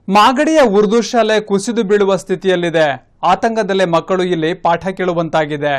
ಮಾಗಡಿಯ ಉರ್ದು ಶಾಲೆ ಕುಸಿದು ಬೀಳುವ ಸ್ಥಿತಿಯಲ್ಲಿದೆ ಆತಂಕದಲ್ಲೇ ಮಕ್ಕಳು ಇಲ್ಲಿ ಪಾಠ ಕೇಳುವಂತಾಗಿದೆ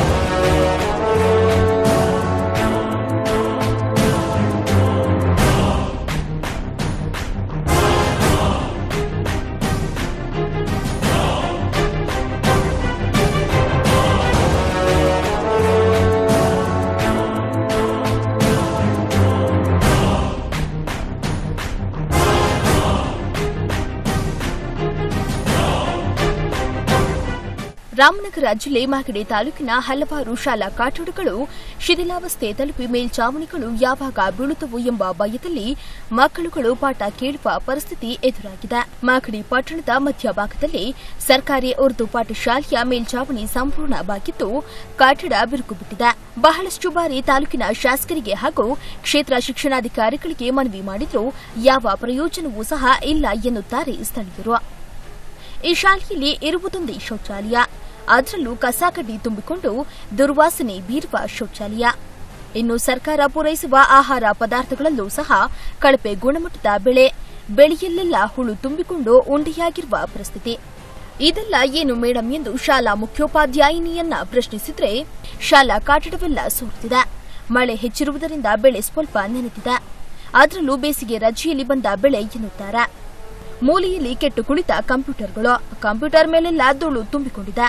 ರಾಮನಗರ ಜಿಲ್ಲೆ ಮಾಗಡಿ ತಾಲೂಕಿನ ಹಲವಾರು ಶಾಲಾ ಕಟ್ಟಡಗಳು ಶಿಥಿಲಾವಸ್ಥೆ ತಲುಪಿ ಮೇಲ್ಚಾವಣಿಗಳು ಯಾವಾಗ ಬೀಳುತ್ತವು ಎಂಬ ಭಯದಲ್ಲಿ ಮಕ್ಕಳುಗಳು ಪಾಠ ಕೇಳುವ ಪರಿಸ್ಥಿತಿ ಎದುರಾಗಿದೆ ಮಾಗಡಿ ಪಟ್ಟಣದ ಮಧ್ಯಭಾಗದಲ್ಲಿ ಸರ್ಕಾರಿ ಉರ್ದು ಪಾಠಶಾಲೆಯ ಮೇಲ್ಚಾವಣಿ ಸಂಪೂರ್ಣವಾಗಿದ್ದು ಕಟ್ಟಡ ಬಿರುಕು ಬಿಟ್ಟಿದೆ ಬಹಳಷ್ಟು ಬಾರಿ ತಾಲೂಕಿನ ಶಾಸಕರಿಗೆ ಹಾಗೂ ಕ್ಷೇತ್ರ ಶಿಕ್ಷಣಾಧಿಕಾರಿಗಳಿಗೆ ಮನವಿ ಮಾಡಿದ್ರೂ ಯಾವ ಪ್ರಯೋಜನವೂ ಸಹ ಇಲ್ಲ ಎನ್ನುತ್ತಾರೆ ಸ್ಥಳೀಯರು ಈ ಶಾಲೆಯಲ್ಲಿ ಇರುವುದೊಂದೇ ಶೌಚಾಲಯ ಅದರಲ್ಲೂ ಕಸಕಡ್ಡಿ ತುಂಬಿಕೊಂಡು ದುರ್ವಾಸನೆ ಬೀರುವ ಶೌಚಾಲಯ ಇನ್ನು ಸರ್ಕಾರ ಪೂರೈಸುವ ಆಹಾರ ಪದಾರ್ಥಗಳಲ್ಲೂ ಸಹ ಕಳಪೆ ಗುಣಮಟ್ಟದ ಬೆಳೆ ಬೆಳೆಯಲ್ಲೆಲ್ಲ ಹುಳು ತುಂಬಿಕೊಂಡು ಉಂಡೆಯಾಗಿರುವ ಪರಿಸ್ಥಿತಿ ಇದೆಲ್ಲ ಏನು ಮೇಡಂ ಎಂದು ಶಾಲಾ ಮುಖ್ಯೋಪಾಧ್ಯಾಯಿನಿಯನ್ನ ಪ್ರಶ್ನಿಸಿದ್ರೆ ಶಾಲಾ ಕಟ್ಟಡವೆಲ್ಲ ಸೋರ್ತಿದೆ ಮಳೆ ಹೆಚ್ಚಿರುವುದರಿಂದ ಬೆಳೆ ಸ್ವಲ್ಪ ನೆನೆದಿದೆ ಅದರಲ್ಲೂ ಬೇಸಿಗೆ ರಜೆಯಲ್ಲಿ ಬಂದ ಬೆಳೆ ಎನ್ನುತ್ತಾರೆ ಮೂಲೆಯಲ್ಲಿ ಕೆಟ್ಟು ಕುಳಿತ ಕಂಪ್ಯೂಟರ್ಗಳು ಕಂಪ್ಯೂಟರ್ ಮೇಲೆಲ್ಲ ಧೂಳು ತುಂಬಿಕೊಂಡಿದೆ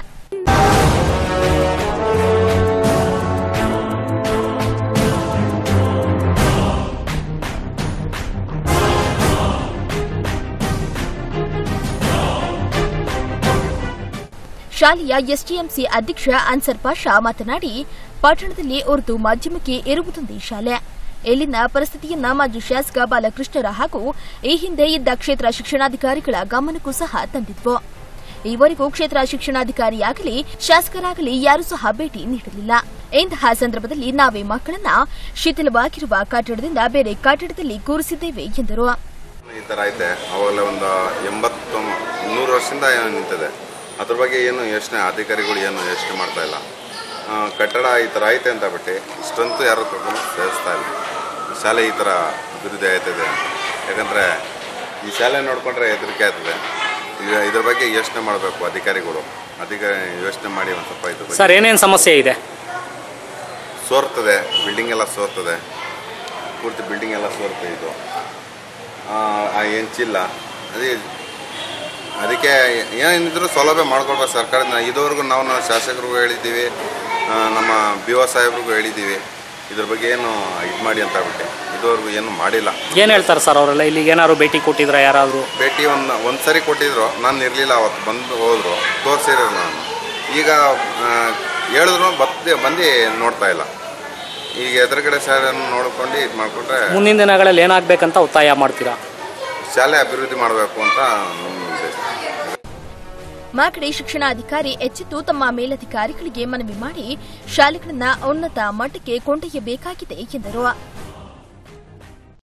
ಶಾಲೆಯ ಎಸ್ಟಿಎಂಸಿ ಅಧ್ಯಕ್ಷ ಅನ್ಸರ್ ಪಾಷಾ ಮಾತನಾಡಿ ಪಟ್ಟಣದಲ್ಲಿ ಉರ್ದು ಮಾಧ್ಯಮಕ್ಕೆ ಇರುವುದೊಂದೇ ಶಾಲೆ ಇಲ್ಲಿನ ಪರಿಸ್ಥಿತಿಯನ್ನ ಮಾಜಿ ಶಾಸಕ ಬಾಲಕೃಷ್ಣರ ಹಾಗೂ ಈ ಹಿಂದೆ ಇದ್ದ ಕ್ಷೇತ್ರ ಶಿಕ್ಷಣಾಧಿಕಾರಿಗಳ ಗಮನಕ್ಕೂ ಸಹ ತಂದಿದ್ವು ಈವರೆಗೂ ಕ್ಷೇತ್ರ ಶಿಕ್ಷಣಾಧಿಕಾರಿಯಾಗಲಿ ಶಾಸಕರಾಗಲಿ ಯಾರೂ ಸಹ ಭೇಟಿ ನೀಡಲಿಲ್ಲ ಇಂತಹ ಸಂದರ್ಭದಲ್ಲಿ ನಾವೇ ಮಕ್ಕಳನ್ನ ಶಿಥಿಲವಾಗಿರುವ ಕಟ್ಟಡದಿಂದ ಬೇರೆ ಕಟ್ಟಡದಲ್ಲಿ ಕೂರಿಸಿದ್ದೇವೆ ಎಂದರು ಈ ಥರ ಐತೆ ಅವಾಗಲೇ ಒಂದು ಎಂಬತ್ತು ನೂರು ವರ್ಷದಿಂದ ಏನೋ ನಿಂತಿದೆ ಅದ್ರ ಬಗ್ಗೆ ಏನು ಯೋಚನೆ ಅಧಿಕಾರಿಗಳು ಏನು ಯೋಚನೆ ಮಾಡ್ತಾ ಇಲ್ಲ ಆ, ಕಟ್ಟಡ ಈ ಥರ ಐತೆ ಅಂತ ಬಿಟ್ಟು ಇಷ್ಟಂತೂ ಯಾರು ಕರ್ಕೊಂಡು ಸೇರಿಸ್ತಾ ಇಲ್ಲ ಶಾಲೆ ಈ ಥರ ಅಭಿವೃದ್ಧಿ ಆಯ್ತದೆ ಯಾಕಂದರೆ ಈ ಶಾಲೆ ನೋಡಿಕೊಂಡ್ರೆ ಹೆದರಿಕೆ ಆಗ್ತದೆ ಈಗ ಇದ್ರ ಬಗ್ಗೆ ಯೋಚನೆ ಮಾಡಬೇಕು ಅಧಿಕಾರಿಗಳು ಅಧಿಕಾರಿ ಯೋಚನೆ ಮಾಡಿ ಒಂದು ಸ್ವಲ್ಪ ಇದ್ರ ಬಗ್ಗೆ ಸರ್ ಏನೇನು ಸಮಸ್ಯೆ ಇದೆ ಸೋರ್ತದೆ ಬಿಲ್ಡಿಂಗ್ ಎಲ್ಲ ಸೋರ್ತದೆ ಪೂರ್ತಿ ಬಿಲ್ಡಿಂಗ್ ಎಲ್ಲ ಸೋರ್ತದೆ ಇದು ಆ ಹೆಂಚಿಲ್ಲ ಅದೇ ಅದಕ್ಕೆ ಏನಿದ್ರು ಸೌಲಭ್ಯ ಮಾಡ್ಕೊಡ್ಬೇಕು ಸರ್ಕಾರದಿಂದ ಇದುವರೆಗೂ ನಾವು ನಮ್ಮ ಶಾಸಕರಿಗೂ ಹೇಳಿದ್ದೀವಿ ಆ, ನಮ್ಮ ಬಿ ಒ ಸಾಹೇಬ್ರಿಗೂ ಹೇಳಿದ್ದೀವಿ ಇದ್ರ ಬಗ್ಗೆ ಏನು ಇದು ಮಾಡಿ ಅಂತ ಹೇಳ್ಬಿಟ್ಟು ಇದುವರೆಗೂ ಏನು ಮಾಡಿಲ್ಲ ಏನು ಹೇಳ್ತಾರೆ ಸರ್ ಅವರೆಲ್ಲ ಇಲ್ಲಿಗೆ ಏನಾದ್ರು ಭೇಟಿ ಕೊಟ್ಟಿದ್ರ ಯಾರಾದರೂ ಭೇಟಿ ಒಂದು ಒಂದು ಸರಿ ಕೊಟ್ಟಿದ್ರು ನಾನು ಇರಲಿಲ್ಲ ಅವತ್ತು ಬಂದು ಹೋದರು ತೋರಿಸಿರೋರು ನಾನು ಈಗ ಆ, ಹೇಳಿದ್ರು ಬತ್ತಿ ಬಂದು ನೋಡ್ತಾ ಇಲ್ಲ ಈಗ ಎದುರುಗಡೆ ಶಾಲೆಯನ್ನು ನೋಡ್ಕೊಂಡು ಇದು ಮಾಡಿಕೊಂಡ್ರೆ ಮುಂದಿನ ದಿನಗಳಲ್ಲಿ ಏನಾಗಬೇಕಂತ ಒತ್ತಾಯ ಮಾಡ್ತೀರಾ ಶಾಲೆ ಅಭಿವೃದ್ಧಿ ಮಾಡಬೇಕು ಅಂತ ನಮ್ಮ ಉದ್ದೇಶ ಮಾಗಡಿ ಶಿಕ್ಷಣಾಧಿಕಾರಿ ಎಚ್ಚೆತ್ತು ತಮ್ಮ ಮೇಲಧಿಕಾರಿಗಳಿಗೆ ಮನವಿ ಮಾಡಿ ಶಾಲೆಗಳನ್ನ ಉನ್ನತ ಮಟ್ಟಕ್ಕೆ ಕೊಂಡೊಯ್ಯಬೇಕಾಗಿದೆ ಎಂದರು